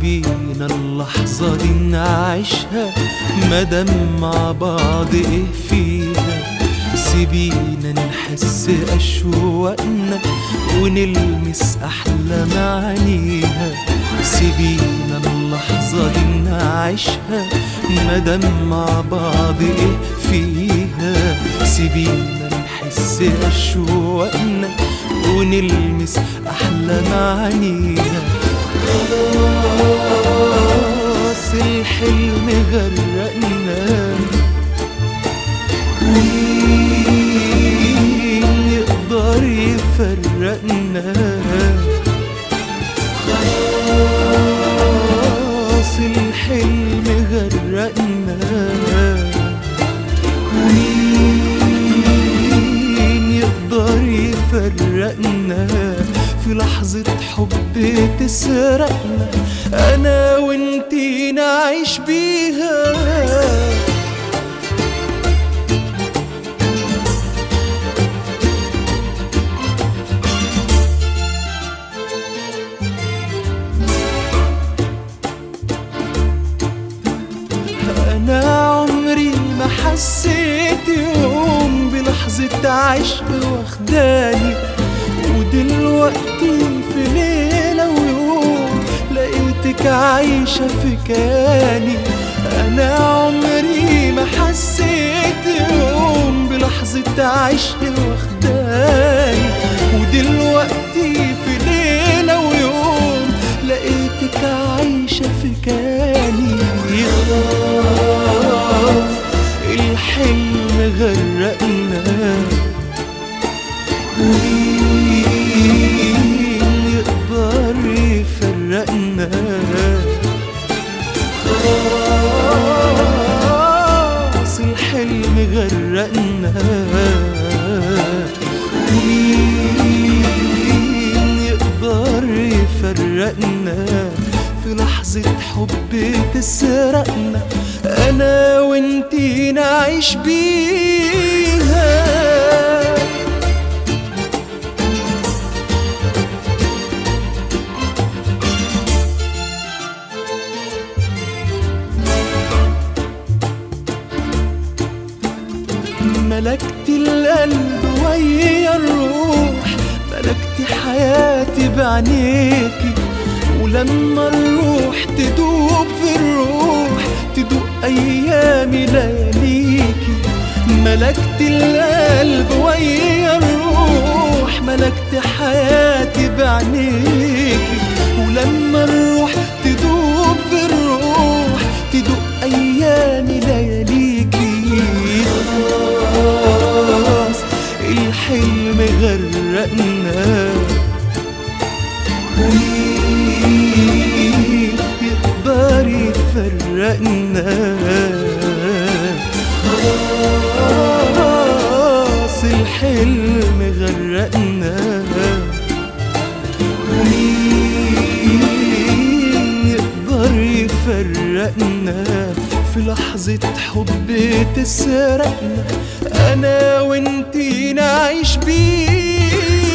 سيبينا اللحظة دي نعيشها مادام مع بعض ايه فيها سيبينا نحس أشواقنا ونلمس أحلى معانيها سيبينا اللحظة دي نعيشها مادام مع بعض ايه فيها سيبينا نحس أشواقنا ونلمس أحلى معانيها خلاص الحلم غرقنا مين يقدر يفرقنا خلاص الحلم غرقنا مين يقدر يفرقنا في لحظة حب تسرقنا أنا وانتي نعيش بيها أنا عمري ما حسيت يوم بلحظة عشق واخداني ودلوقتي في ليلة ويوم لقيتك عايشة في كياني أنا عمري ما حسيت يوم بلحظة عشق واخداني ودلوقتي في ليلة ويوم لقيتك عايشة في كياني خلاص الحلم غرقنا مين يقدر يفرقنا خلاص الحلم غرقنا مين يقدر يفرقنا في لحظة حب تسرقنا أنا وانتي نعيش بيها ملكت القلب ويا الروح ملكت حياتي بعينيكي ولما الروح تدوب في الروح تدوق ايامي لياليكي ملكت القلب ويا الروح ملكت حياتي بعينيكي ولما الروح تدوب في الروح تدوق ايامي لياليكي خلاص الحلم غرقنا مين يقدر يفرقنا خلاص الحلم غرقنا مين يقدر يفرقنا في لحظة حب تسرقنا أنا وانتي نعيش بيها